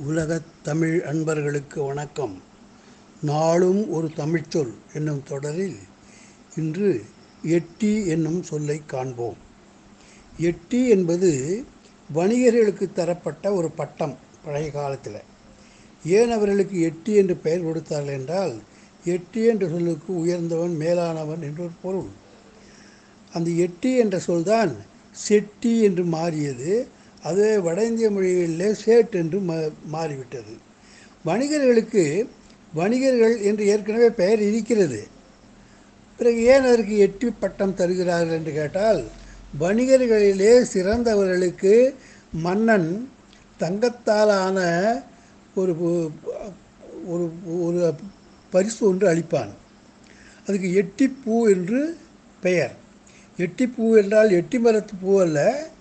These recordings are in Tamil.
உலகத் தமிழ் அன்பர்களுக்கு வணக்கம் நாளும் ஒரு தமிழ்ச்சொல் என்னும் தொடரில் இன்று எட்டி என்னும் சொல்லை காண்போம் எட்டி என்பது வணிகர்களுக்கு தரப்பட்ட ஒரு பட்டம் பழைய காலத்தில் ஏன் அவர்களுக்கு எட்டி என்று பெயர் கொடுத்தார்கள் என்றால் எட்டி என்ற சொல்லுக்கு உயர்ந்தவன் மேலானவன் என்று ஒரு பொருள் அந்த எட்டி என்ற சொல்தான் செட்டி என்று மாறியது அது வட இந்திய மொழிகளிலே சேட் என்று மா மாறிவிட்டது வணிகர்களுக்கு வணிகர்கள் என்று ஏற்கனவே பெயர் இருக்கிறது பிறகு ஏன் அதற்கு எட்டி பட்டம் தருகிறார்கள் என்று கேட்டால் வணிகர்களிலே சிறந்தவர்களுக்கு மன்னன் தங்கத்தாலான ஒரு பு- ஒரு ஒரு பரிசு ஒன்று அளிப்பான் அதுக்கு எட்டிப்பூ என்று பெயர் எட்டிப்பூ என்றால் எட்டி மரத்து பூ அல்ல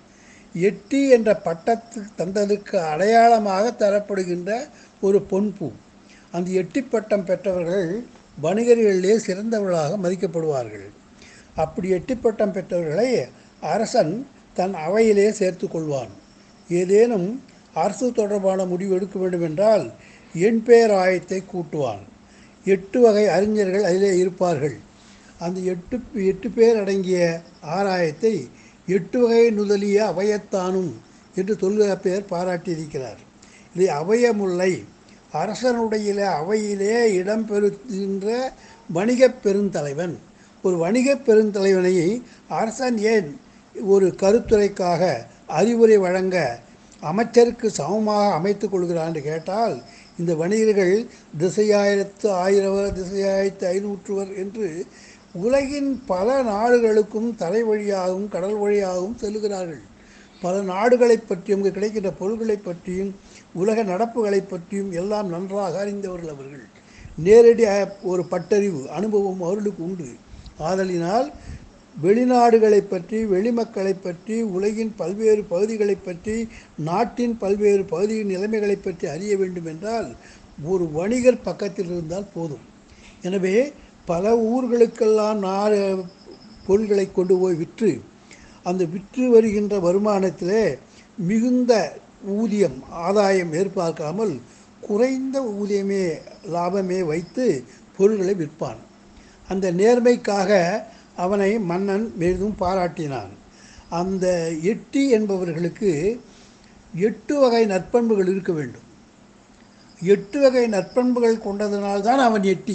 எட்டி என்ற பட்டத்து தந்ததுக்கு அடையாளமாக தரப்படுகின்ற ஒரு பொன்பூ அந்த எட்டி பட்டம் பெற்றவர்கள் வணிகர்களிலே சிறந்தவர்களாக மதிக்கப்படுவார்கள் அப்படி எட்டி பட்டம் பெற்றவர்களை அரசன் தன் அவையிலே சேர்த்து கொள்வான் ஏதேனும் அரசு தொடர்பான முடிவு எடுக்க வேண்டும் என்றால் எண் பேர் ஆயத்தை கூட்டுவான் எட்டு வகை அறிஞர்கள் அதிலே இருப்பார்கள் அந்த எட்டு எட்டு பேர் அடங்கிய ஆராயத்தை எட்டு வகை நுதலிய அவையத்தானும் என்று தொல்காப்பியர் பாராட்டியிருக்கிறார் இதை அவையமுல்லை அரசனுடைய அவையிலே இடம்பெறுகின்ற வணிகப் பெருந்தலைவன் ஒரு வணிகப் பெருந்தலைவனை அரசன் ஏன் ஒரு கருத்துரைக்காக அறிவுரை வழங்க அமைச்சருக்கு சமமாக அமைத்துக் கொள்கிறான் என்று கேட்டால் இந்த வணிகர்கள் திசையாயிரத்து ஆயிரவர் திசையாயிரத்து ஐநூற்றுவர் என்று உலகின் பல நாடுகளுக்கும் தரை வழியாகவும் கடல் வழியாகவும் செல்லுகிறார்கள் பல நாடுகளைப் பற்றியும் அங்கு கிடைக்கின்ற பொருள்களைப் பற்றியும் உலக நடப்புகளைப் பற்றியும் எல்லாம் நன்றாக அறிந்தவர்கள் அவர்கள் நேரடி அ- ஒரு பட்டறிவு அனுபவம் அவர்களுக்கு உண்டு ஆதலினால் வெளிநாடுகளைப் பற்றி வெளிமக்களைப் பற்றி உலகின் பல்வேறு பகுதிகளைப் பற்றி நாட்டின் பல்வேறு பகுதியின் நிலைமைகளைப் பற்றி அறிய வேண்டும் என்றால் ஒரு வணிகர் பக்கத்தில் இருந்தால் போதும் எனவே பல ஊர்களுக்கெல்லாம் நாடு பொருள்களை கொண்டு போய் விற்று அந்த விற்று வருகின்ற வருமானத்திலே மிகுந்த ஊதியம் ஆதாயம் எதிர்பார்க்காமல் குறைந்த ஊதியமே லாபமே வைத்து பொருள்களை விற்பான் அந்த நேர்மைக்காக அவனை மன்னன் பெரிதும் பாராட்டினான் அந்த எட்டி என்பவர்களுக்கு எட்டு வகை நற்பண்புகள் இருக்க வேண்டும் எட்டு வகை நற்பண்புகள் கொண்டதனால்தான் அவன் எட்டி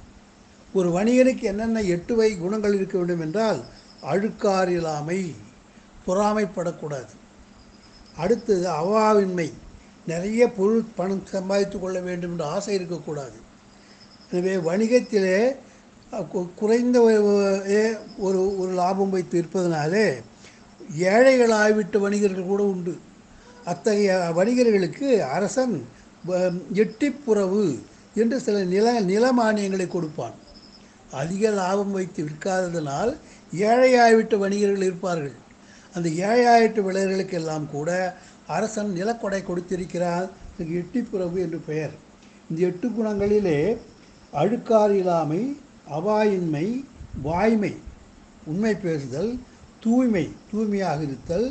ஒரு வணிகனுக்கு என்னென்ன எட்டு வகை குணங்கள் இருக்க வேண்டும் என்றால் அழுக்காறில்லாமை பொறாமைப்படக்கூடாது அடுத்தது அவாவின்மை நிறைய பொருள் பணம் சம்பாதித்து கொள்ள வேண்டும் என்ற ஆசை இருக்கக்கூடாது எனவே வணிகத்திலே அஹ், கு- குறைந்த ஒ- ஏ- ஒரு ஒரு லாபம் வைத்து இருப்பதனாலே ஏழைகளாகிவிட்ட வணிகர்கள் கூட உண்டு அத்தகைய வணிகர்களுக்கு அரசன் வ- எட்டிப்புறவு என்று சில நில நில மானியங்களை கொடுப்பான் அதிக லாபம் வைத்து விற்காததனால் ஏழையாகிவிட்ட வணிகர்கள் இருப்பார்கள் அந்த ஏழையாயிட்டு விளையர்களுக்கு எல்லாம் கூட அரசன் நிலக்கொடை கொடுத்திருக்கிறார் இதுக்கு எட்டிப்புறவு என்று பெயர் இந்த எட்டு குணங்களிலே அழுக்காறு இல்லாமை அவாயின்மை வாய்மை உண்மை பேசுதல் தூய்மை தூய்மையாக இருத்தல்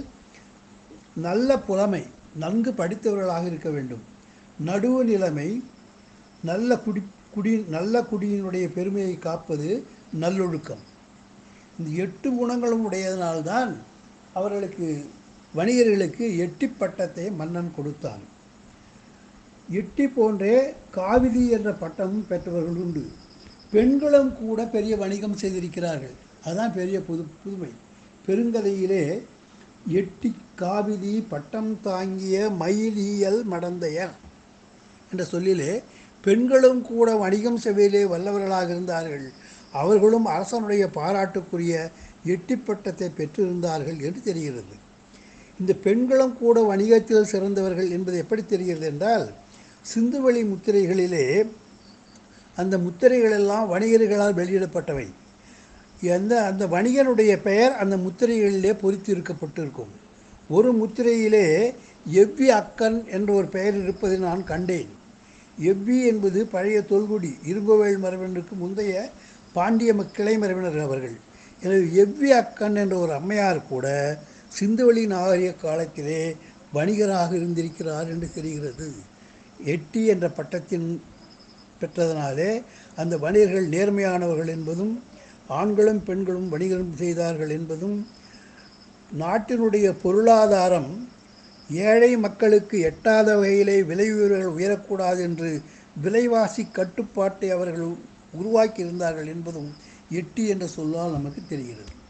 நல்ல புலமை நன்கு படித்தவர்களாக இருக்க வேண்டும் நடுவு நிலைமை நல்ல குடி குடி நல்ல குடியினுடைய பெருமையை காப்பது நல்லொழுக்கம் இந்த எட்டு குணங்களும் உடையதனால்தான் அவர்களுக்கு வணிகர்களுக்கு எட்டி பட்டத்தை மன்னன் கொடுத்தான் எட்டி போன்றே காவிதி என்ற பட்டமும் பெற்றவர்கள் உண்டு பெண்களும் கூட பெரிய வணிகம் செய்திருக்கிறார்கள் அதுதான் பெரிய புது புதுமை பெருங்கதையிலே எட்டி காவிதி பட்டம் தாங்கிய மயிலியல் மடந்தையர் என்ற சொல்லிலே பெண்களும் கூட வணிகம் செய்வதிலே வல்லவர்களாக இருந்தார்கள் அவர்களும் அரசனுடைய பாராட்டுக்குரிய எட்டி பட்டத்தை பெற்றிருந்தார்கள் என்று தெரிகிறது இந்த பெண்களும் கூட வணிகத்தில் சிறந்தவர்கள் என்பது எப்படி தெரிகிறது என்றால் சிந்துவெளி முத்திரைகளிலே அந்த முத்திரைகள் எல்லாம் வணிகர்களால் வெளியிடப்பட்டவை எந்த அந்த வணிகனுடைய பெயர் அந்த முத்திரைகளிலே பொறித்து இருக்கப்பட்டிருக்கும் ஒரு முத்திரையிலே எவ்வி அக்கன் என்ற ஒரு பெயர் இருப்பதை நான் கண்டேன் எவ்வி என்பது பழைய தொல்குடி இருங்கோவேல் மரபினருக்கு முந்தைய பாண்டிய ம- கிளை மரபினர் அவர்கள் எனவே எவ்வி அக்கன் என்ற ஒரு அம்மையார் கூட சிந்துவெளி நாகரிக காலத்திலே வணிகராக இருந்திருக்கிறார் என்று தெரிகிறது எட்டி என்ற பட்டத்தின் பெற்றதனாலே அந்த வணிகர்கள் நேர்மையானவர்கள் என்பதும் ஆண்களும் பெண்களும் வணிகம் செய்தார்கள் என்பதும் நாட்டினுடைய பொருளாதாரம் ஏழை மக்களுக்கு எட்டாத வகையிலே விலை உயர்வுகள் உயரக்கூடாது என்று விலைவாசி கட்டுப்பாட்டை அவர்கள் உருவாக்கி இருந்தார்கள் என்பதும் எட்டி என்ற சொல்லால் நமக்கு தெரிகிறது